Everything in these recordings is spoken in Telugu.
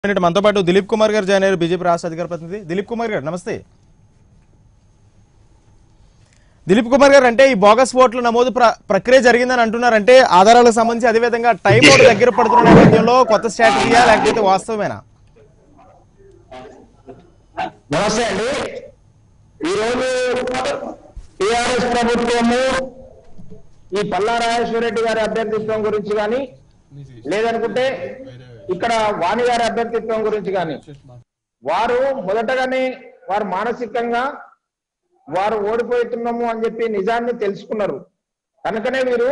మినిట్ మనతో పాటు దిలీప్ కుమార్ గారు జాయిన్ అయ్యారు బీజేపీ రాష్ట్ర అధికార ప్రతినిధి దిలీప్ కుమార్ గారు నమస్తే దిలీప్ కుమార్ గారు అంటే ఈ బోగస్ ఓట్ల నమోదు ప్ర- ప్రక్రియ జరిగిందని అంటున్నారంటే ఆధారాలకు సంబంధించి అదేవిధంగా టైం అవుట్ దగ్గర పడుతున్న నేపథ్యంలో కొత్త స్ట్రాటజీయా లేకపోతే వాస్తవమేనా నమస్తే అండి ఈరోజు టిఆర్ఎస్ ప్రభుత్వము ఈ పల్లా రాజేశ్వరరెడ్డి గారి అభ్యర్థిత్వం గురించి కానీ లేదనుకుంటే ఇక్కడ వాణి గారి అభ్యర్థిత్వం గురించి కానీ వారు మొదటగానే వారు మానసికంగా వారు ఓడిపోతున్నాము అని చెప్పి నిజాన్ని తెలుసుకున్నారు కనుకనే వీరు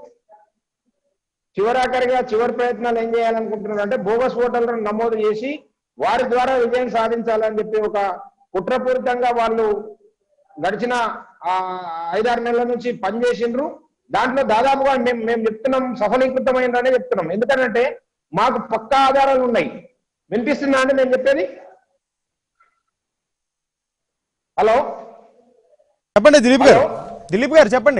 చివరాఖరిగా చివరి ప్రయత్నాలు ఏం చేయాలనుకుంటున్నారు అంటే బోగస్ ఓటర్లను నమోదు చేసి వారి ద్వారా విజయం సాధించాలని చెప్పి ఒక కుట్రపూరితంగా వాళ్ళు గడిచిన ఆ ఐదారు నెలల నుంచి పనిచేసిండ్రు దాంట్లో దాదాపుగా మేము మేము చెప్తున్నాం సఫలీకృతమైందనే చెప్తున్నాం ఎందుకంటే మాకు పక్కా ఆధారాలు ఉన్నాయి వినిపిస్తుందా అండి నేను చెప్పేది హలో చెప్పండి దిలీప్ గారు దిలీప్ గారు చెప్పండి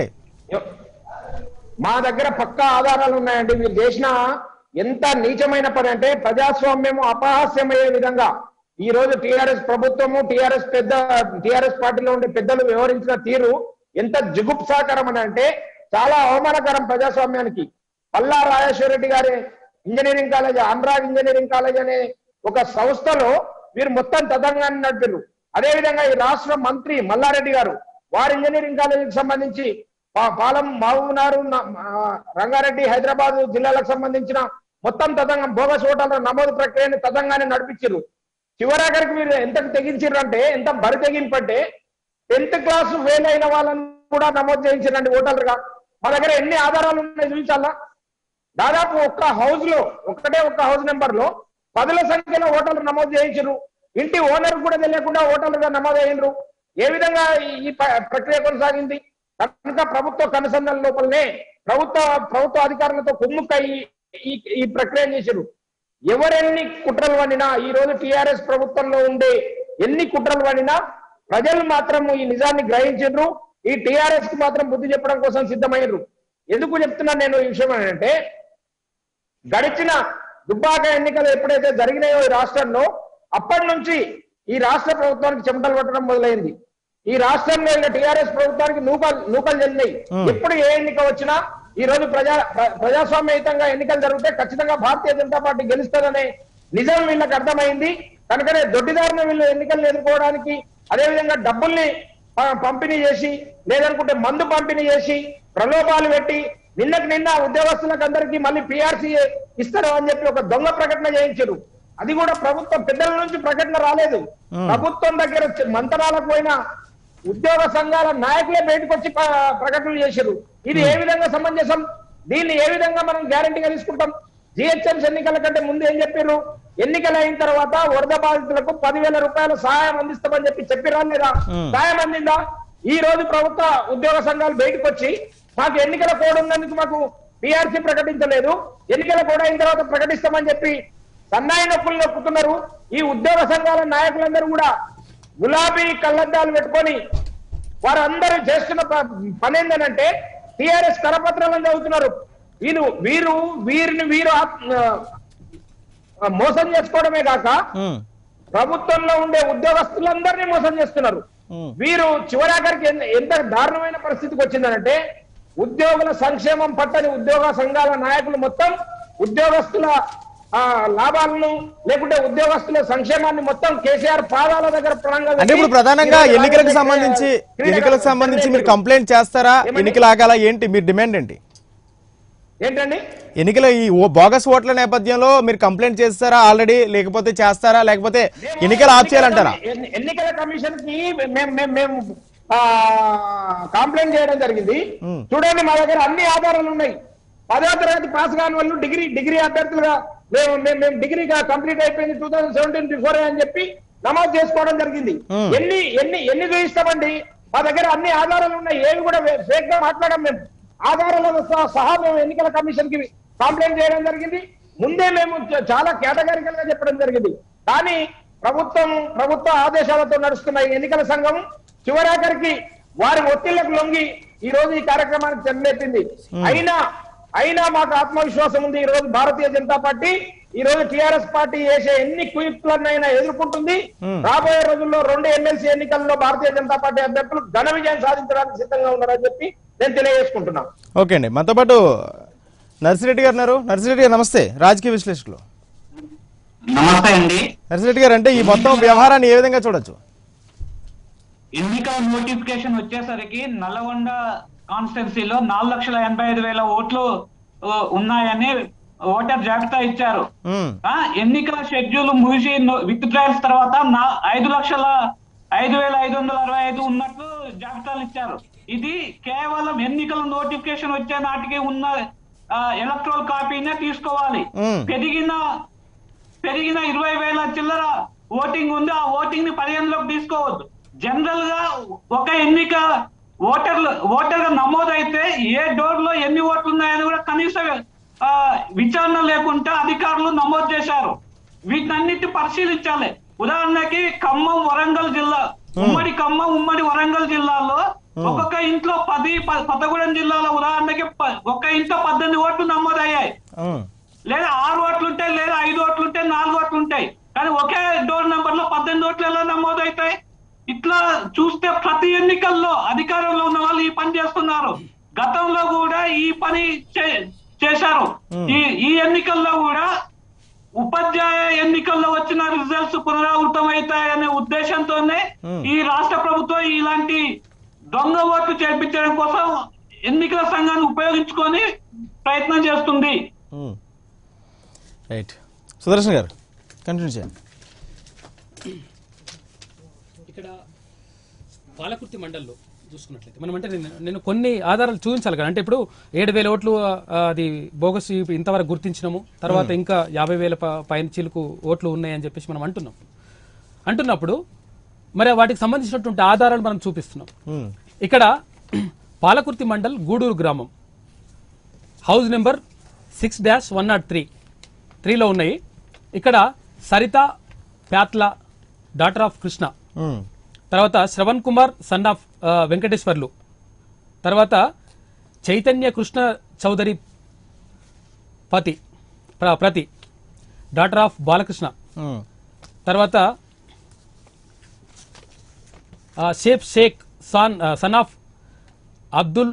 మా దగ్గర పక్కా ఆధారాలు ఉన్నాయండి మీరు చేసిన ఎంత నీచమైన పని అంటే ప్రజాస్వామ్యం అపహాస్యమయ్యే విధంగా ఈ రోజు టిఆర్ఎస్ ప్రభుత్వము టిఆర్ఎస్ పెద్ద టిఆర్ఎస్ పార్టీలో ఉండే పెద్దలు వ్యవహరించిన తీరు ఎంత జుగుప్సాకరం అని అంటే చాలా అవమానకరం ప్రజాస్వామ్యానికి పల్లా రాజేశ్వరరెడ్డి గారి ఇంజనీరింగ్ కాలేజ్ ఆంధ్రాగ్ ఇంజనీరింగ్ కాలేజ్ అనే ఒక సంస్థలో వీరు మొత్తం తదంగాన్ని నడిపారు అదేవిధంగా ఈ రాష్ట్ర మంత్రి మల్లారెడ్డి గారు వారి ఇంజనీరింగ్ కాలేజీకి సంబంధించి పా- పాలం మహబూబ్నగర్ న- ఆ, రంగారెడ్డి హైదరాబాద్ జిల్లాలకు సంబంధించిన మొత్తం తదంగం బోగస్ ఓటర్ల నమోదు ప్రక్రియని తదంగానే నడిపించారు చివరాఖరికి మీరు ఎంతకు తెగించారు అంటే ఎంత బరి తెగింపంటే టెన్త్ క్లాస్ ఫెయిల్ అయిన వాళ్ళని కూడా నమోదు చేయించారండి ఓటర్లుగా మా దగ్గర ఎన్ని ఆధారాలు ఉన్నాయి చూపించాలా దాదాపు ఒక్క హౌస్ లో ఒక్కటే ఒక్క హౌస్ నెంబర్ లో పదుల సంఖ్యలో ఓటర్లు నమోదు చేయించారు ఇంటి ఓనర్ కూడా తెలియకుండా ఓటర్లుగా నమోదు అయ్యిండ్రు ఏ విధంగా ఈ- ఈ ప- ప్రక్రియ కొనసాగింది కనుక ప్రభుత్వ కనుసంధానం లోపలనే ప్రభుత్వ ప్రభుత్వ అధికారులతో కుమ్ముక్కయి ఈ ఈ ప్రక్రియ చేశారు ఎవరెన్ని కుట్రలు వండినా ఈ రోజు టిఆర్ఎస్ ప్రభుత్వంలో ఉండే ఎన్ని కుట్రలు వండినా ప్రజలు మాత్రం ఈ నిజాన్ని గ్రహించారు ఈ టిఆర్ఎస్ కి మాత్రం బుద్ధి చెప్పడం కోసం సిద్ధమయ్యారు ఎందుకు చెప్తున్నాను నేను ఈ విషయం అంటే గడిచిన దుబ్బాక ఎన్నికలు ఎప్పుడైతే జరిగినాయో ఈ రాష్ట్రంలో అప్పటి నుంచి ఈ రాష్ట్ర ప్రభుత్వానికి చెమటలు పట్టడం మొదలైంది ఈ రాష్ట్రంలో ఉన్న టిఆర్ఎస్ ప్రభుత్వానికి నూకలు నూకలు చెల్లినాయి ఎప్పుడు ఏ ఎన్నిక వచ్చినా ఈ రోజు ప్రజా ప్ర- ప్రజాస్వామ్యయుతంగా ఎన్నికలు జరిగితే ఖచ్చితంగా భారతీయ జనతా పార్టీ గెలుస్తుందనే నిజం వీళ్ళకి అర్థమైంది కనుకనే దొడ్డిదారిన వీళ్ళు ఎన్నికలను ఎదుర్కోవడానికి అదేవిధంగా డబ్బుల్ని ప- పంపిణీ చేసి లేదనుకుంటే మందు పంపిణీ చేసి ప్రలోభాలు పెట్టి నిన్నకు నిన్న ఉద్యోగస్తులకు అందరికీ మళ్ళీ పిఆర్సీ ఇస్తారు అని చెప్పి ఒక దొంగ ప్రకటన చేయించారు అది కూడా ప్రభుత్వం పెద్దల నుంచి ప్రకటన రాలేదు ప్రభుత్వం దగ్గర వచ్చి- మంత్రాలకు పోయిన ఉద్యోగ సంఘాల నాయకులే బయటకు వచ్చి ప- ప్రకటనలు చేశారు ఇది ఏ విధంగా సమంజసం దీన్ని ఏ విధంగా మనం గ్యారంటీగా తీసుకుంటాం జిహెచ్ఎంసీ ఎన్నికల కంటే ముందు ఏం చెప్పారు ఎన్నికలు అయిన తర్వాత వరద బాధితులకు పదివేల రూపాయల సహాయం అందిస్తామని చెప్పి చెప్పిరా లేదా సహాయం అందిందా ఈ రోజు ప్రభుత్వ ఉద్యోగ సంఘాలు బయటకు వచ్చి మాకు ఎన్నికల కోడ్ ఉన్నందుకు మాకు పిఆర్సీ ప్రకటించలేదు ఎన్నికల కోడ్ అయిన తర్వాత ప్రకటిస్తామని చెప్పి సన్నాయి నొప్పులు నొక్కుతున్నారు ఈ ఉద్యోగ సంఘాల నాయకులందరూ కూడా గులాబీ కళ్ళద్దాలు పెట్టుకొని వారందరూ చేస్తున్న ప- పని ఏంటంటే టిఆర్ఎస్ కరపత్రాలను చదువుతున్నారు వీరు వీరు వీరిని వీరు ఆత్- ఆ, మోసం చేసుకోవడమే కాక ఉమ్, ప్రభుత్వంలో ఉండే ఉద్యోగస్తులందరినీ మోసం చేస్తున్నారు ఉమ్. వీరు చివరాఖరికి ఎంత- ఎంత దారుణమైన పరిస్థితికి వచ్చిందనంటే ఉద్యోగుల సంక్షేమం పట్టని ఉద్యోగ సంఘాల నాయకులు మొత్తం ఉద్యోగస్తుల ఆ, లాభాలను లేకుంటే ఉద్యోగస్తుల సంక్షేమాన్ని మొత్తం కేసీఆర్ పాదాల దగ్గర ప్రణంగా అంటే ఇప్పుడు ప్రధానంగా ఎన్నికలకు సంబంధించి ఎన్నికలకు సంబంధించి మీరు కంప్లైంట్ చేస్తారా ఎన్నికలు ఆగాల ఏంటి మీరు డిమాండ్ ఏంటి ఏంటండి ఎన్నికల ఈ ఓ- బోగస్ ఓట్ల నేపథ్యంలో మీరు కంప్లైంట్ చేస్తారా ఆల్రెడీ లేకపోతే చేస్తారా లేకపోతే ఎన్నికలు ఆఫ్ చేయాలంటారా ఎన్ని- ఎన్నికల కమిషన్ కి మేము మేము మేము కంప్లైంట్ చేయడం జరిగింది మ్మ్. చూడండి మా దగ్గర అన్ని ఆధారాలు ఉన్నాయి పదవ తరగతి పాస్ కాని వాళ్ళు డిగ్రీ డిగ్రీ అభ్యర్థులుగా మేము మేము మేము డిగ్రీగా కంప్లీట్ అయిపోయింది టూ థౌసండ్ సెవెంటీన్ బిఫోర్ అని చెప్పి నమోదు చేసుకోవడం జరిగింది మ్మ్. ఎన్ని ఎన్ని ఎన్ని చూపిస్తామండి మా దగ్గర అన్ని ఆధారాలు ఉన్నాయి ఏవి కూడా ఫేక్ గా మాట్లాడడం మేము ఆధారాలతో సహా- సహా మేము ఎన్నికల కమిషన్ కి కంప్లైంట్ చేయడం జరిగింది ముందే మేము చ- చాలా కేటగారికల్ గా చెప్పడం జరిగింది కానీ ప్రభుత్వం ప్రభుత్వ ఆదేశాలతో నడుస్తున్న ఈ ఎన్నికల సంఘం చివరాఖరికి వారి ఒత్తిళ్లకు లొంగి ఈ రోజు ఈ కార్యక్రమానికి చెందలేపింది అయినా అయినా మాకు ఆత్మవిశ్వాసం ఉంది ఈ రోజు భారతీయ జనతా పార్టీ ఈ రోజు టిఆర్ఎస్ పార్టీ చేసే ఎన్ని కుయుక్తులనైనా ఎదుర్కొంటుంది Hmm. రాబోయే రోజుల్లో రెండు ఎమ్మెల్సీ ఎన్నికల్లో భారతీయ జనతా పార్టీ అభ్యర్థులు ఘన విజయం సాధించడానికి సిద్ధంగా ఉన్నారని చెప్పి నేను తెలియజేసుకుంటున్నా ఓకే అండి మనతో పాటు నర్సిరెడ్డి గారు ఉన్నారు నర్సిరెడ్డి గారు నమస్తే రాజకీయ విశ్లేషకులు నమస్తే అండి నర్సిరెడ్డి గారు అంటే ఈ మొత్తం వ్యవహారాన్ని ఏ విధంగా చూడొచ్చు ఎన్నికల నోటిఫికేషన్ వచ్చేసరికి నల్లగొండ కాన్స్టిట్యున్సీలో నాలుగు లక్షల ఎనభై ఐదు వేల ఓట్లు ఆ, ఉన్నాయని ఓటర్ జాబితా ఇచ్చారు ఉమ్, ఆ ఎన్నికల షెడ్యూల్ ముగిసి విత్ డ్రాయల్స్ తర్వాత నా ఐదు లక్షల ఐదు వేల ఐదు వందల అరవై ఐదు ఉన్నట్లు జాబితాలు ఇచ్చారు ఇది కేవలం ఎన్నికల నోటిఫికేషన్ వచ్చే నాటికి ఉన్న ఎలక్ట్రల్ కాపీనే తీసుకోవాలి ఉమ్. పెరిగిన పెరిగిన ఇరవై వేల చిల్లర ఓటింగ్ ఉంది ఆ ఓటింగ్ ని పరిగణలోకి తీసుకోవద్దు జనరల్ గా ఒక ఎన్నిక ఓటర్లు ఓటర్ గా నమోదైతే ఏ డోర్ లో ఎన్ని ఓట్లు ఉన్నాయని కూడా కనీస ఆ, విచారణ లేకుండా అధికారులు నమోదు చేశారు వీటన్నిటి పరిశీలించాలి ఉదాహరణకి ఖమ్మం వరంగల్ జిల్లా ఉమ్మడి ఖమ్మం ఉమ్మడి వరంగల్ జిల్లాలో ఒక్కొక్క ఇంట్లో పది ప- కొత్తగూడెం జిల్లాలో ఉదాహరణకి ప- ఒక్క ఇంట్లో పద్దెనిమిది ఓట్లు నమోదయ్యాయి ఉమ్, లేదా ఆరు ఓట్లు ఉంటాయి లేదా ఐదు ఓట్లు ఉంటాయి నాలుగు ఓట్లు ఉంటాయి కానీ ఒకే డోర్ నెంబర్ లో పద్దెనిమిది ఓట్లు ఎలా నమోదవుతాయి ఇట్లా చూస్తే ప్రతి ఎన్నికల్లో అధికారంలో ఉన్న వాళ్ళు ఈ పని చేస్తున్నారు గతంలో కూడా ఈ పని చే- చేశారు ఈ ఈ ఎన్నికల్లో కూడా ఉపాధ్యాయ ఎన్నికల్లో వచ్చిన రిజల్ట్స్ పునరావృతం అవుతాయనే ఉద్దేశంతోనే Hmm. ఈ రాష్ట్ర ప్రభుత్వం ఇలాంటి దొంగ ఓట్లు చేర్పించడం కోసం ఎన్నికల సంఘాన్ని ఉపయోగించుకొని ప్రయత్నం చేస్తుంది ఉమ్. రైట్ సుదర్శన్ గారు కంటిన్యూ చేయండి ఇక్కడ పాలకుర్తి మండల్లో చూసుకున్నట్లయితే మనం అంటే నేను నేను కొన్ని ఆధారాలు చూపించాలి కదా అంటే ఇప్పుడు ఏడు వేల ఓట్లు ఆ, అది బోగస్ ఇప్పుడు ఇంతవరకు గుర్తించినాము తర్వాత ఇంకా యాభై వేల ప- పైన చిలుకు ఓట్లు ఉన్నాయని చెప్పేసి మనం అంటున్నాం అంటున్నప్పుడు మరి వాటికి సంబంధించినటువంటి ఆధారాలు మనం చూపిస్తున్నాం ఉమ్, ఇక్కడ పాలకుర్తి మండల్ గూడూరు గ్రామం house number six dash one nought three త్రీలో ఉన్నాయి ఇక్కడ Saritha Pyatla daughter of Krishna um, తర్వాత శ్రవణ్ కుమార్ సన్ ఆఫ్ ఆ, వెంకటేశ్వర్లు తర్వాత చైతన్య కృష్ణ చౌదరి పతి ప్ర- ప్రతి డాటర్ ఆఫ్ బాలకృష్ణ ఉమ్, తర్వాత ఆ, షేఫ్ Shaik son ah, son of Abdul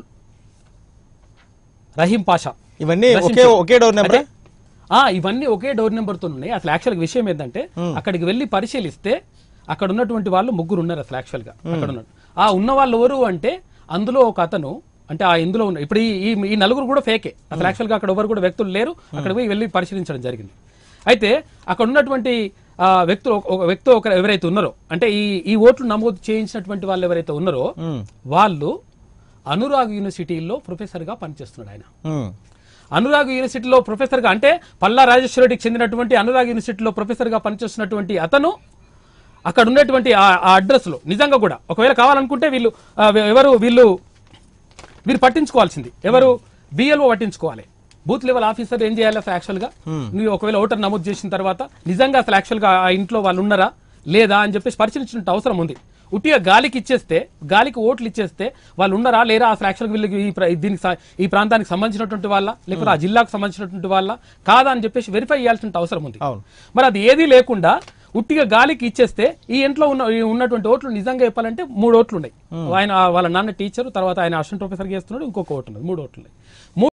Rahim Pasha ఇవన్నీ రషీద్ ఒకే షేక్. ఒకే డోర్ నెంబర్ అంటే, ఆ, ఇవన్నీ ఒకే డోర్ నెంబర్ తో ఉన్నాయి అసలు యాక్చువల్ విషయం ఏంటంటే అక్కడికి వెళ్ళి పరిశీలిస్తే అక్కడ ఉన్నటువంటి వాళ్ళు ముగ్గురు ఉన్నారు అసలు యాక్చువల్ గా అక్కడ ఉన్నారు ఆ ఉన్న వాళ్ళు ఎవరు అంటే అందులో ఒక అతను అంటే ఆ ఇందులో ఉన్న ఇప్పుడు ఈ- ఈ ఈ నలుగురు కూడా ఫేకే అసలు యాక్చువల్ గా అక్కడ ఎవరు కూడా వ్యక్తులు లేరు అక్కడ పోయి వెళ్ళి పరిశీలించడం జరిగింది అయితే అక్కడ ఉన్నటువంటి ఆ వ్యక్తులు ఒక- ఒక వ్యక్తి ఒక ఎవరైతే ఉన్నారో అంటే ఈ ఈ ఓట్లు నమోదు చేయించినటువంటి వాళ్ళు ఎవరైతే ఉన్నారో వాళ్ళు అనురాగ్ యూనివర్సిటీలో ప్రొఫెసర్ గా పనిచేస్తున్నాడు ఆయన ఉమ్, అనురాగ్ యూనివర్సిటీలో ప్రొఫెసర్ గా అంటే పల్లా రాజేశ్వరరెడ్డికి చెందినటువంటి అనురాగ్ యూనివర్సిటీలో ప్రొఫెసర్ గా పనిచేస్తున్నటువంటి అతను అక్కడ ఉన్నటువంటి ఆ ఆ అడ్రస్ లో నిజంగా కూడా ఒకవేళ కావాలనుకుంటే వీళ్ళు ఆ, ఎవరు వీళ్ళు వీరు పట్టించుకోవాల్సింది ఎవరు బిఎల్ఓ పట్టించుకోవాలి బూత్ లెవెల్ ఆఫీసర్ ఏం చేయాలి అసలు యాక్చువల్ గా నువ్వు ఒకవేళ ఓటర్ నమోదు చేసిన తర్వాత నిజంగా అసలు యాక్చువల్ గా ఆ ఇంట్లో వాళ్ళు ఉన్నారా లేదా అని చెప్పేసి పరిశీలించిన అవసరం ఉంది ఉట్టిగా గాలికి ఇచ్చేస్తే గాలికి ఓట్లు ఇచ్చేస్తే వాళ్ళు ఉన్నారా లేరా అసలు యాక్చువల్ వీళ్ళకి ఈ ప్ర- దీనికి స- ఈ ప్రాంతానికి సంబంధించినటువంటి వాళ్ళ లేకపోతే ఆ జిల్లాకు సంబంధించినటువంటి వాళ్ళ కాదా అని చెప్పేసి వెరిఫై చేయాల్సిన అవసరం ఉంది అవును. మరి అది ఏదీ లేకుండా ఉట్టిగా గాలికి ఇచ్చేస్తే ఈ ఇంట్లో ఉన్న ఈ ఉన్నటువంటి ఓట్లు నిజంగా చెప్పాలంటే మూడు ఓట్లు ఉన్నాయి ఆయన వాళ్ళ నాన్న టీచర్ తర్వాత ఆయన అసిస్టెంట్ ప్రొఫెసర్ చేస్తున్నాడు ఇంకొక ఓటు ఉన్నది మూడు ఓట్లు ఉన్నాయి